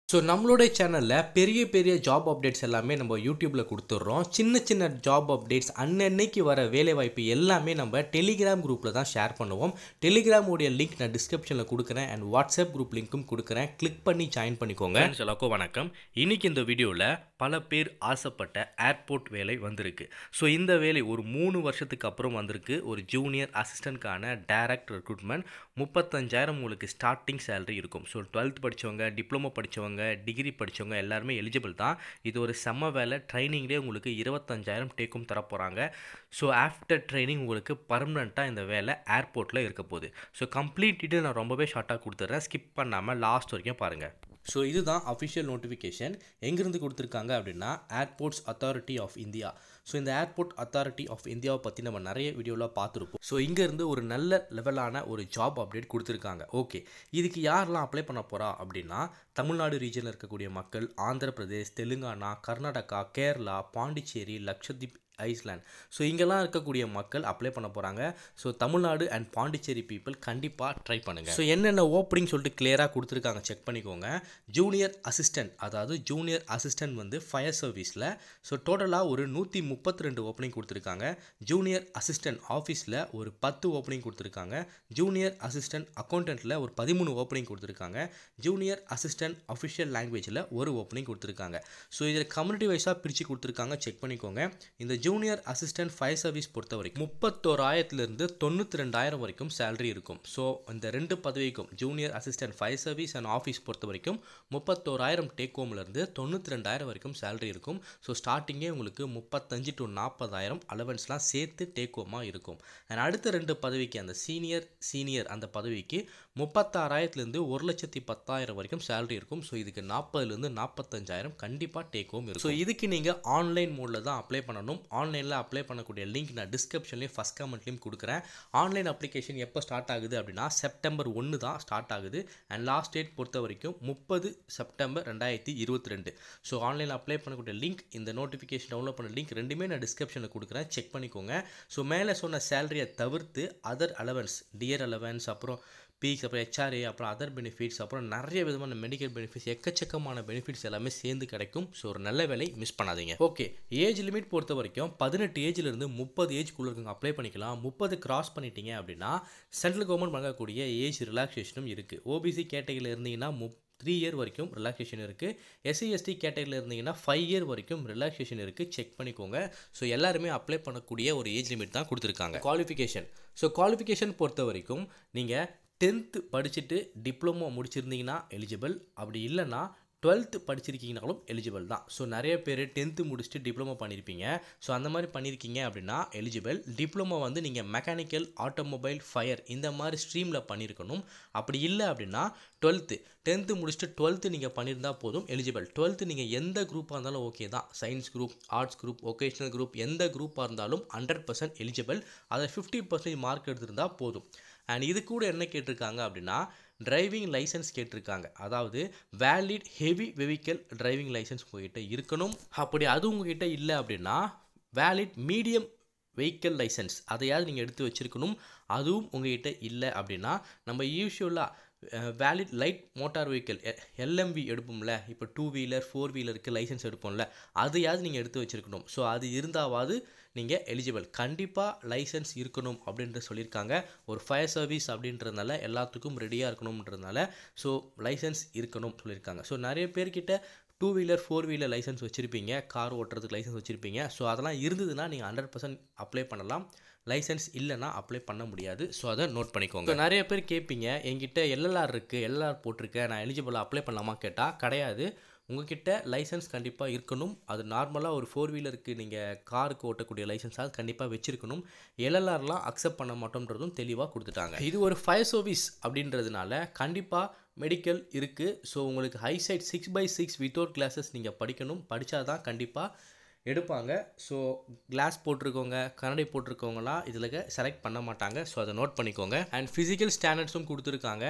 so நம்மளோட சேனலில் பெரிய பெரிய ஜாப் அப்டேட்ஸ் எல்லாமே நம்ம யூடியூப்பில் கொடுத்துட்றோம் சின்ன சின்ன ஜாப் அப்டேட்ஸ் அன்னன்னைக்கு வர வேலைவாய்ப்பு எல்லாமே நம்ம டெலிகிராம் குரூப்பில் தான் ஷேர் பண்ணுவோம் டெலிகிராமுடைய லிங்க் நான் டிஸ்கிரிப்ஷனில் கொடுக்குறேன் அண்ட் வாட்ஸ்அப் குரூப் லிங்க்கும் கொடுக்குறேன் கிளிக் பண்ணி ஜாயின் பண்ணிக்கோங்க எல்லாருக்கும் வணக்கம் இன்னைக்கு இந்த வீடியோவில் பல பேர் ஆசைப்பட்ட ஏர்போர்ட் வேலை வந்திருக்கு ஸோ இந்த வேலை ஒரு மூணு வருஷத்துக்கு அப்புறம் வந்திருக்கு ஒரு ஜூனியர் அசிஸ்டண்ட்கான டைரக்ட் ரெக்ரூட்மெண்ட் முப்பத்தஞ்சாயிரம் உங்களுக்கு ஸ்டார்டிங் சேலரி இருக்கும் ஸோ டுவெல்த் படித்தவங்க டிப்ளமோ படித்தவங்க டிகிரி படித்தவங்க எல்லாருமே எலிஜிபிள் தான் இது ஒரு செம்ம வேலை ட்ரைனிங்லேயே உங்களுக்கு இருபத்தஞ்சாயிரம் டேக்கும் தர போகிறாங்க ஸோ ஆஃப்டர் ட்ரைனிங் உங்களுக்கு பர்மனெண்ட்டாக இந்த வேலை ஏர்போர்ட்டில் இருக்க போகுது ஸோ கம்ப்ளீட் டீட்டெயில் நான் ரொம்பவே ஷார்ட்டாக கொடுத்துட்றேன் ஸ்கிப் பண்ணாமல் லாஸ்ட் வரைக்கும் பாருங்கள் ஸோ இதுதான் அஃபிஷியல் நோட்டிஃபிகேஷன் எங்கேருந்து கொடுத்துருக்காங்க அப்படின்னா airports authority of India so இந்த ஏர்போர்ட் அத்தாரிட்டி ஆஃப் இந்தியாவை பற்றி நம்ம நிறைய வீடியோவில் பார்த்துருப்போம் ஸோ இங்கேருந்து ஒரு நல்ல லெவலான ஒரு ஜாப் அப்டேட் கொடுத்துருக்காங்க ஓகே இதுக்கு யாரெல்லாம் அப்ளை பண்ண போகிறா அப்படின்னா தமிழ்நாடு ரீஜனில் இருக்கக்கூடிய மக்கள் ஆந்திர பிரதேஷ் தெலுங்கானா கர்நாடகா கேரளா பாண்டிச்சேரி லக்ஷதீப் ஐஸ்லாண்ட் ஸோ இங்கெல்லாம் இருக்கக்கூடிய மக்கள் அப்ளை பண்ண போகிறாங்க so Tamil Nadu and Pondicherry people கண்டிப்பாக ட்ரை பண்ணுங்கள் ஸோ என்னென்ன ஓப்பனிங் சொல்லிட்டு கிளியராக கொடுத்துருக்காங்க செக் பண்ணிக்கோங்க ஜூனியர் அசிஸ்டன்ட் அதாவது ஜூனியர் அசிஸ்டன்ட் வந்து ஃபயர் சர்வீஸில் ஸோ டோட்டலாக ஒரு நூற்றி முப்பத்தி ரெண்டு ஓப்பனிங் கொடுத்துருக்காங்க ஜூனியர் அசிஸ்டன்ட் ஆஃபீஸில் ஒரு பத்து ஓப்பனிங் கொடுத்துருக்காங்க ஜூனியர் அசிஸ்டன்ட் அக்கௌண்டண்ட்டில் ஒரு பதிமூணு ஓப்பனிங் கொடுத்துருக்காங்க ஜூனியர் அசிஸ்டன்ட் அஃபிஷியல் லாங்குவேஜில் ஒரு ஓப்பனிங் கொடுத்துருக்காங்க ஸோ இதில் கம்யூனிட்டி வைஸாக பிரித்து கொடுத்துருக்காங்க செக் பண்ணிக்கோங்க இந்த ஜூனியர் அசிஸ்டன்ட் ஃபயர் சர்வீஸ் பொறுத்த வரைக்கும் முப்பத்தோராயிரத்துலேருந்து தொண்ணூற்றி ரெண்டாயிரம் வரைக்கும் சேலரி இருக்கும் ஸோ இந்த ரெண்டு பதவிக்கும் junior assistant fire service and office பொறுத்த வரைக்கும் முப்பத்தோராயிரம் டேக் ஹோம்லேருந்து தொண்ணூற்றி ரெண்டாயிரம் வரைக்கும் சேலரி இருக்கும் ஸோ ஸ்டார்டிங்கே உங்களுக்கு முப்பத்தஞ்சு டு நாற்பதாயிரம் அலவன்ஸ்லாம் சேர்த்து டேக் ஹோமாக இருக்கும் அண்ட் அடுத்த ரெண்டு பதவிக்கு அந்த சீனியர் சீனியர் அந்த பதவிக்கு முப்பத்தாறாயிரத்துலேருந்து ஒரு லட்சத்தி பத்தாயிரம் வரைக்கும் சேலரி இருக்கும் ஸோ இதுக்கு நாற்பதுலேருந்து நாற்பத்தஞ்சாயிரம் கண்டிப்பாக டேக் ஹோம் இருக்கும் ஸோ இதுக்கு நீங்கள் ஆன்லைன் மோடில் தான் அப்ளை பண்ணணும் ஆன்லைனில் அப்ளை பண்ணக்கூடிய லிங்க் நான் டிஸ்கிரிப்ஷன்லேயும் ஃபஸ்ட் கமெண்ட்லேயும் கொடுக்குறேன் ஆன்லைன் அப்ளிகேஷன் எப்போ ஸ்டார்ட் ஆகுது அப்படின்னா செப்டம்பர் ஒன்று தான் ஸ்டார்ட் ஆகுது அண்ட் லாஸ்ட் டேட் பொறுத்த வரைக்கும் முப்பது செப்டம்பர் ரெண்டாயிரத்தி இருபத்தி ரெண்டு ஸோ ஆன்லைன் அப்ளை பண்ணக்கூடிய லிங்க் இந்த நோட்டிஃபிகேஷன் டவுன்லோட் பண்ண லிங்க் ரெண்டுமே நான் டிஸ்கிரிப்ஷனில் கொடுக்குறேன் செக் பண்ணிக்கோங்க ஸோ மேலே சொன்ன சேலரியை தவிர்த்து அதர் அலவன்ஸ் டியர் அலவன்ஸ் அப்புறம் பீக்ஸ் அப்புறம் ஹெச்ஆர்ஏ அப்புறம் அதர் பெனிஃபிட்ஸ் அப்புறம் நிறைய விதமான மெடிக்கல் பெனிஃபிட்ஸ் எக்கச்சக்கமான பெனிஃபிட்ஸ் எல்லாமே சேர்ந்து கிடைக்கும் ஸோ ஒரு நல்ல வேலை மிஸ் பண்ணாதீங்க ஓகே ஏஜ் லிமிட் பொறுத்த வரைக்கும் பதினெட்டு ஏஜ்லேருந்து முப்பது ஏஜ்க்குள்ளே இருக்கவங்க அப்ளை பண்ணிக்கலாம் முப்பது கிராஸ் பண்ணிட்டீங்க அப்படின்னா சென்ட்ரல் கவர்மெண்ட் வழங்கக்கூடிய ஏஜ் ரிலாக்ஸேஷனும் இருக்குது ஓபிசி கேட்டகரியில் இருந்தீங்கன்னா முப் த்ரீ இயர் வரைக்கும் ரிலாக்ஸேஷன் இருக்குது எஸ்சி எஸ்டி கேட்டகரியில் இருந்தீங்கன்னா ஃபைவ் இயர் வரைக்கும் ரிலாக்ஸேஷன் இருக்குது செக் பண்ணிக்கோங்க ஸோ எல்லாருமே அப்ளை பண்ணக்கூடிய ஒரு ஏஜ் லிமிட் தான் கொடுத்துருக்காங்க குவாலிஃபிகேஷன் ஸோ குவாலிஃபிகேஷன் பொறுத்த வரைக்கும் நீங்கள் டென்த்து படிச்சுட்டு டிப்ளமோ முடிச்சிருந்தீங்கன்னா எலிஜிபிள் அப்படி இல்லைன்னா டுவெல்த்து படிச்சிருக்கீங்கனாலும் எலிஜிபிள் தான் ஸோ நிறைய பேர் டென்த்து முடிச்சுட்டு டிப்ளமோ பண்ணியிருப்பீங்க ஸோ அந்த மாதிரி பண்ணியிருக்கீங்க அப்படின்னா எலிஜிபிள் டிப்ளமோ வந்து நீங்கள் மெக்கானிக்கல் ஆட்டோமொபைல் ஃபயர் இந்த மாதிரி ஸ்ட்ரீமில் பண்ணியிருக்கணும் அப்படி இல்லை அப்படின்னா டுவெல்த்து டென்த்து முடிச்சுட்டு டுவெல்த்து நீங்கள் பண்ணியிருந்தா போதும் எலிஜிபிள் டுவெல்த்து நீங்கள் எந்த குரூப்பாக இருந்தாலும் ஓகே தான் science group arts group vocational group எந்த குரூப்பாக இருந்தாலும் ஹண்ட்ரட் பர்சன்ட் எலிஜிபிள் அதை ஃபிஃப்டி பர்சன்டேஜ் மார்க் எடுத்திருந்தால் போதும் அண்ட் இது கூட என்ன கேட்டிருக்காங்க அப்படின்னா டிரைவிங் லைசன்ஸ் கேட்டிருக்காங்க அதாவது valid heavy vehicle driving licence உங்ககிட்ட இருக்கணும் அப்படி அது உங்ககிட்ட இல்லை அப்படின்னா வேலிட் மீடியம் வெஹிக்கல் லைசன்ஸ் அதையாவது நீங்கள் எடுத்து வச்சுருக்கணும் அதுவும் உங்ககிட்ட இல்லை அப்படின்னா நம்ம யூஸ்வலாக valid light motor vehicle LMV எடுப்போம்ல இப்போ டூ வீலர் ஃபோர் வீலருக்கு லைசன்ஸ் எடுப்போம்ல அதையாவது நீங்கள் எடுத்து வச்சுருக்கணும் ஸோ அது இருந்தாவது நீங்கள் எலிஜிபிள் கண்டிப்பாக லைசன்ஸ் இருக்கணும் அப்படின்ற சொல்லியிருக்காங்க ஒரு ஃபயர் சர்வீஸ் அப்படின்றதுனால எல்லாத்துக்கும் ரெடியாக இருக்கணுன்றதுனால ஸோ லைசன்ஸ் இருக்கணும் சொல்லியிருக்காங்க ஸோ நிறைய பேர்கிட்ட two wheeler four wheeler licence வச்சுருப்பீங்க கார் ஓட்டுறதுக்கு லைசன்ஸ் வச்சுருப்பீங்க ஸோ அதெல்லாம் இருந்ததுன்னா நீங்கள் ஹண்ட்ரட் பர்சன்ட் அப்ளை பண்ணலாம் லைசன்ஸ் இல்லைனா அப்ளை பண்ண முடியாது ஸோ அதை நோட் பண்ணிக்கோங்க நிறைய பேர் கேட்பீங்க என்கிட்ட எல்எல்ஆர் இருக்குது எல்எல்ஆர் போட்டிருக்கேன் நான் எலிஜிபிளாக அப்ளை பண்ணலாமா கேட்டால் கிடையாது உங்ககிட்ட லைசன்ஸ் கண்டிப்பாக இருக்கணும் அது நார்மலாக ஒரு ஃபோர் வீலருக்கு நீங்கள் காருக்கு ஓட்டக்கூடிய லைசன்ஸாக கண்டிப்பாக வச்சுருக்கணும் எல்எல்ஆர்லாம் அக்செப்ட் பண்ண மாட்டோன்றதும் தெளிவாக கொடுத்துட்டாங்க இது ஒரு ஃபயர் சர்வீஸ் அப்படின்றதுனால கண்டிப்பாக மெடிக்கல் இருக்குது ஸோ உங்களுக்கு height six by six without glasses நீங்கள் படிக்கணும் படித்தா தான் கண்டிப்பாக எடுப்பாங்க ஸோ கிளாஸ் போட்டிருக்கவங்க கண்ணாடி போட்டிருக்கவங்களாம் இதில் செலக்ட் பண்ண மாட்டாங்க ஸோ அதை நோட் பண்ணிக்கோங்க அண்ட் ஃபிசிக்கல் ஸ்டாண்டர்ட்ஸும் கொடுத்துருக்காங்க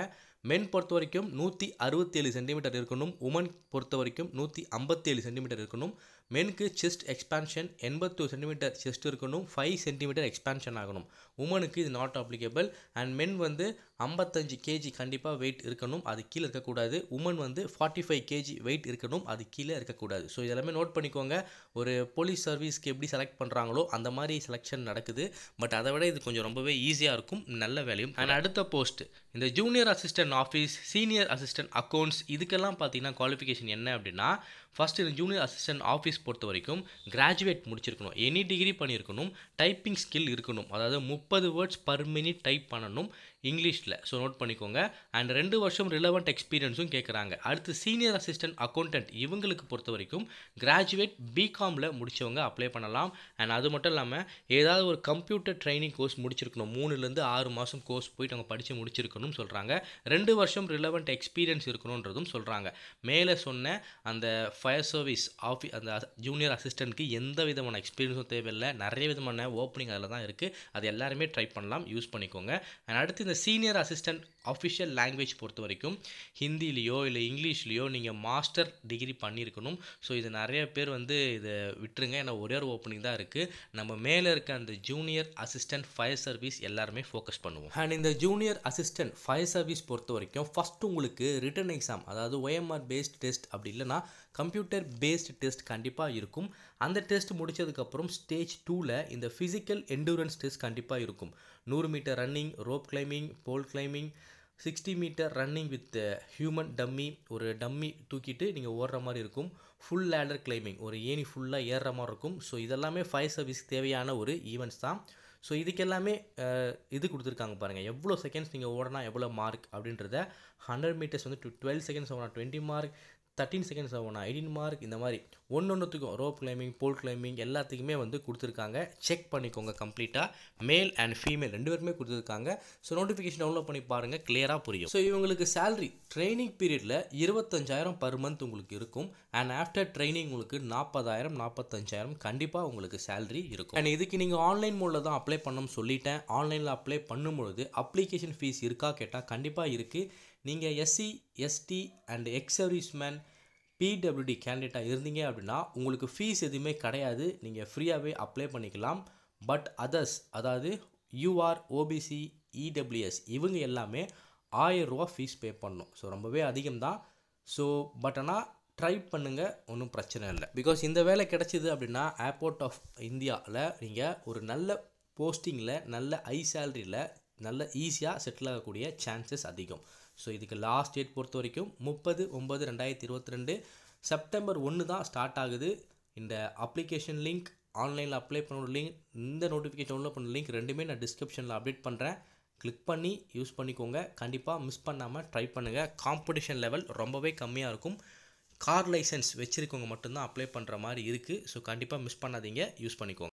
மென் பொறுத்த வரைக்கும் நூற்றி அறுபத்தேழு சென்டிமீட்டர் இருக்கணும் உமன் பொறுத்த வரைக்கும் நூற்றி ஐம்பத்தேழு சென்டிமீட்டர் இருக்கணும் மெனுக்கு செஸ்ட் எக்ஸ்பான்ஷன் எண்பத்தோரு சென்டிமீட்டர் செஸ்ட் இருக்கணும் ஃபைவ் சென்டிமீட்டர் எக்ஸ்பான்ஷன் ஆகணும் உமனுக்கு இது நாட் அப்ளிகபிள் அண்ட் மென் வந்து ஐம்பத்தஞ்சு கேஜி கண்டிப்பாக வெயிட் இருக்கணும் அது கீழே இருக்கக்கூடாது உமன் வந்து ஃபார்ட்டி ஃபைவ் கேஜி வெயிட் இருக்கணும் அது கீழே இருக்கக்கூடாது ஸோ இதெல்லாமே நோட் பண்ணிக்கோங்க ஒரு போலீஸ் சர்வீஸ்க்கு எப்படி செலக்ட் பண்ணுறாங்களோ அந்த மாதிரி செலெக்ஷன் நடக்குது பட் அதை விட இது கொஞ்சம் ரொம்பவே ஈஸியாக இருக்கும் நல்ல வேலையும் அண்ட் அடுத்த போஸ்ட் இந்த junior assistant office senior assistant accounts இதுக்கெல்லாம் பார்த்தீங்கன்னா குவாலிஃபிகேஷன் என்ன அப்படின்னா ஃபஸ்ட்டு இந்த ஜூனியர் அசிஸ்டன்ட் ஆஃபீஸ் பொறுத்த வரைக்கும் கிராஜுவேட் முடிச்சிருக்கணும் எனி டிகிரி பண்ணியிருக்கணும் டைப்பிங் ஸ்கில் இருக்கணும் அதாவது முப்பது வேர்ட்ஸ் பர் மினிட் டைப் பண்ணணும் இங்கிலீஷில் ஸோ நோட் பண்ணிக்கோங்க அண்ட் ரெண்டு வருஷம் ரிலவெண்ட் எக்ஸ்பீரியன்ஸும் கேட்குறாங்க அடுத்து சீனியர் அசிஸ்டன்ட் அக்கௌண்டன்ட் இவங்களுக்கு பொறுத்த வரைக்கும் கிராஜுவேட் பிகாமில் முடித்தவங்க அப்ளை பண்ணலாம் அண்ட் அது மட்டும் இல்லாமல் ஏதாவது ஒரு கம்ப்யூட்டர் ட்ரைனிங் கோர்ஸ் முடிச்சிருக்கணும் மூணுலேருந்து ஆறு மாதம் கோர்ஸ் போயிட்டு அவங்க படித்து முடிச்சிருக்கணும் சொல்கிறாங்க ரெண்டு வருஷம் ரிலவெண்ட் எக்ஸ்பீரியன்ஸ் இருக்கணுன்றதும் சொல்கிறாங்க மேலே சொன்ன அந்த ஃபயர் சர்வீஸ் ஆஃபி அந்த ஜூனியர் அசிஸ்டண்ட்க்கு எந்த விதமான எக்ஸ்பீரியன்ஸும் தேவையில்லை நிறைய விதமான ஓப்பனிங் அதில் தான் இருக்குது அது எல்லாருமே ட்ரை பண்ணலாம் யூஸ் பண்ணிக்கோங்க அண்ட் அடுத்து இந்த சீனியர் அசிஸ்டன்ட் அஃபிஷியல் லாங்குவேஜ் பொறுத்த வரைக்கும் ஹிந்திலேயோ இல்லை இங்கிலீஷ்லேயோ நீங்கள் மாஸ்டர் டிகிரி பண்ணியிருக்கணும் ஸோ இது நிறைய பேர் வந்து இதை விட்டுருங்க ஏன்னா ஒரே ஒரு ஓப்பனிங் தான் இருக்குது நம்ம மேலே இருக்க அந்த ஜூனியர் அசிஸ்டன்ட் ஃபயர் சர்வீஸ் எல்லாருமே ஃபோக்கஸ் பண்ணுவோம் அண்ட் இந்த ஜூனியர் அசிஸ்டன்ட் ஃபயர் சர்வீஸ் பொறுத்த வரைக்கும் ஃபஸ்ட் உங்களுக்கு ரிட்டன் எக்ஸாம் அதாவது OMR பேஸ்ட் டெஸ்ட் அப்படி இல்லைனா கம்ப்யூட்டர் பேஸ்ட் டெஸ்ட் கண்டிப்பாக இருக்கும் அந்த டெஸ்ட் முடிச்சதுக்கப்புறம் ஸ்டேஜ் டூவில் இந்த ஃபிசிக்கல் எண்டூரன்ஸ் டெஸ்ட் கண்டிப்பாக இருக்கும் நூறு metre running rope climbing pole climbing sixty metre running with human dummy ஒரு டம்மி தூக்கிட்டு நீங்கள் ஓடுற மாதிரி இருக்கும் ஃபுல் லேடர் கிளைம்பிங் ஒரு ஏணி ஃபுல்லாக ஏறுற மாதிரி இருக்கும் ஸோ இதெல்லாமே ஃபயர் சர்வீஸ் தேவையான ஒரு ஈவெண்ட்ஸ் தான் ஸோ இதுக்கெல்லாமே அஹ், இது கொடுத்துருக்காங்க பாருங்கள் எவ்வளோ செகண்ட்ஸ் நீங்கள் ஓடனா எவ்வளோ மார்க் அப்படின்றத ஹண்ட்ரட் மீட்டர்ஸ் வந்து டுவெல் செகண்ட்ஸ் ஆகணும் டுவெண்ட்டி மார்க் தேர்ட்டின் செகண்ட்ஸ் ஆகணும் எயிட்டீன் மார்க் இந்த மாதிரி ஒன்று ஒன்றுத்துக்கும் ரோப் கிளைம்பிங் போல் கிளைம்பிங் எல்லாத்துக்குமே வந்து கொடுத்துருக்காங்க செக் பண்ணிக்கோங்க கம்ப்ளீட்டாக மேல் அண்ட் ஃபீமேல் ரெண்டு பேருமே கொடுத்துருக்காங்க ஸோ நோட்டிஃபிகேஷன் டவுன்லோட் பண்ணி பாருங்கள் கிளியராக புரியும் ஸோ இவங்களுக்கு salary ட்ரைனிங் பீரியடில் இருபத்தஞ்சாயிரம் பர் மந்த் உங்களுக்கு இருக்கும் அண்ட் ஆஃப்டர் ட்ரைனிங் உங்களுக்கு நாற்பதாயிரம் நாற்பத்தஞ்சாயிரம் கண்டிப்பாக உங்களுக்கு salary இருக்கும் அண்ட் இதுக்கு நீங்கள் ஆன்லைன் மோடில் தான் அப்ளை பண்ணணும்னு சொல்லிட்டேன் ஆன்லைனில் அப்ளை பண்ணும்பொழுது அப்ளிகேஷன் ஃபீஸ் இருக்கா கேட்டால் கண்டிப்பாக இருக்குது நீங்கள் SC ST and ex serviceman பிடபிள்யூடி கேண்டிடேட்டாக இருந்தீங்க அப்படின்னா உங்களுக்கு ஃபீஸ் எதுவுமே கிடையாது நீங்கள் ஃப்ரீயாகவே அப்ளை பண்ணிக்கலாம் பட் அதர்ஸ் அதாவது யூஆர் ஓபிசி இடபிள்யூஎஸ் இவங்க எல்லாமே ஆயிரம் ரூபா ஃபீஸ் பே பண்ணணும் ஸோ ரொம்பவே அதிகம் தான் ஸோ பட் ஆனால் ட்ரை பண்ணுங்கள் ஒன்றும் பிரச்சனை இல்லை பிகாஸ் இந்த வேலை கிடைச்சிது அப்படின்னா ஏர்போர்ட் ஆஃப் இந்தியாவில் நீங்கள் ஒரு நல்ல போஸ்டிங்கில் நல்ல ஹை சேலரியில் நல்ல ஈஸியாக செட்டில் ஆகக்கூடிய சான்சஸ் அதிகம் ஸோ இதுக்கு லாஸ்ட் டேட் பொறுத்த வரைக்கும் முப்பது ஒம்பது ரெண்டாயிரத்தி இருபத்தி ரெண்டு செப்டம்பர் ஒன்று தான் ஸ்டார்ட் ஆகுது இந்த அப்ளிகேஷன் லிங்க் ஆன்லைனில் அப்ளை பண்ண லிங்க் இந்த நோட்டிஃபிகேஷன் டவுன்லோட் பண்ண லிங்க் ரெண்டுமே நான் டிஸ்கிரிப்ஷனில் அப்டேட் பண்ணுறேன் கிளிக் பண்ணி யூஸ் பண்ணிக்கோங்க கண்டிப்பாக மிஸ் பண்ணாமல் ட்ரை பண்ணுங்கள் காம்படிஷன் லெவல் ரொம்பவே கம்மியாக இருக்கும் கார் லைசன்ஸ் வச்சுருக்கவங்க மட்டும்தான் அப்ளை பண்ணுற மாதிரி இருக்குது ஸோ கண்டிப்பாக மிஸ் பண்ணாதீங்க யூஸ் பண்ணிக்கோங்க